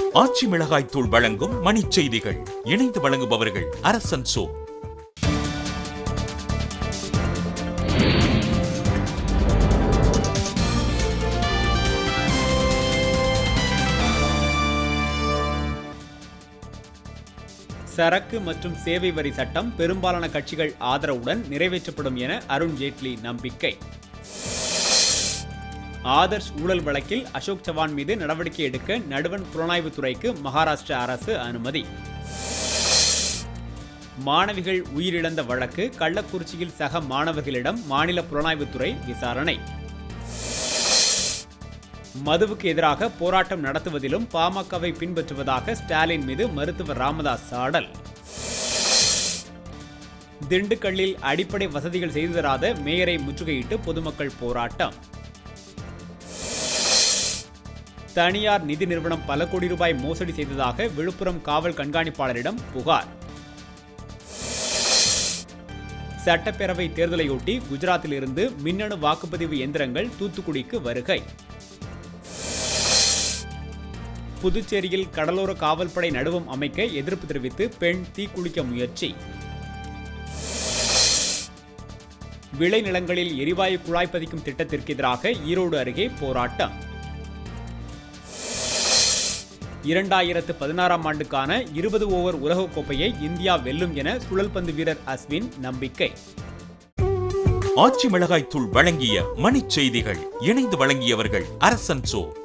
ஆச்சி மிளகாய் தூள் வழங்கும் மணிச் செய்திகள் இணைந்து வழங்குபவர்கள் அரசன் சோ சரக்கு மற்றும் சேவை வரி சட்டம் பெரும்பாலான கட்சிகள் ஆதரவுடன் நிறைவேற்றப்படும் என அருண் ஜேட்லி நம்பிக்கை ஆதர்ஷ் ஊழல் வழக்கில் அசோக் சவான் மீது நடவடிக்கை எடுக்க நடுவண் புலனாய்வுத் துறைக்கு மகாராஷ்டிரா அரசு அனுமதி மாணவிகள் உயிரிழந்த வழக்கு கள்ளக்குறிச்சியில் சக மாணவர்களிடம் மாநில புலனாய்வுத்துறை விசாரணை மதுவுக்கு எதிராக போராட்டம் நடத்துவதிலும் பாமகவை பின்பற்றுவதாக ஸ்டாலின் மீது மருத்துவர் ராமதாஸ் சாடல் திண்டுக்கல்லில் அடிப்படை வசதிகள் செய்து தராத மேயரை முற்றுகையிட்டு பொதுமக்கள் போராட்டம் தனியார் நிதி நிறுவனம் பல கோடி ரூபாய் மோசடி செய்ததாக விழுப்புரம் காவல் கண்காணிப்பாளரிடம் புகார் சட்டப்பேரவை தேர்தலையொட்டி குஜராத்தில் இருந்து மின்னணு வாக்குப்பதிவு எந்திரங்கள் தூத்துக்குடிக்கு வருகை புதுச்சேரியில் கடலோர காவல்படை நடுவம் அமைக்க எதிர்ப்பு தெரிவித்து பெண் தீக்குளிக்க முயற்சி விளைநிலங்களில் எரிவாயு குழாய் பதிக்கும் திட்டத்திற்கு எதிராக ஈரோடு அருகே போராட்டம் இரண்டாயிரத்து பதினாறாம் ஆண்டுக்கான இருபது ஓவர் உலகக்கோப்பையை இந்தியா வெல்லும் என சுழல்பந்து வீரர் அஸ்வின் நம்பிக்கை ஆச்சி மிளகாய் தூள் வழங்கிய மணிச் செய்திகள் இணைந்து வழங்கியவர்கள் அரசன் சோ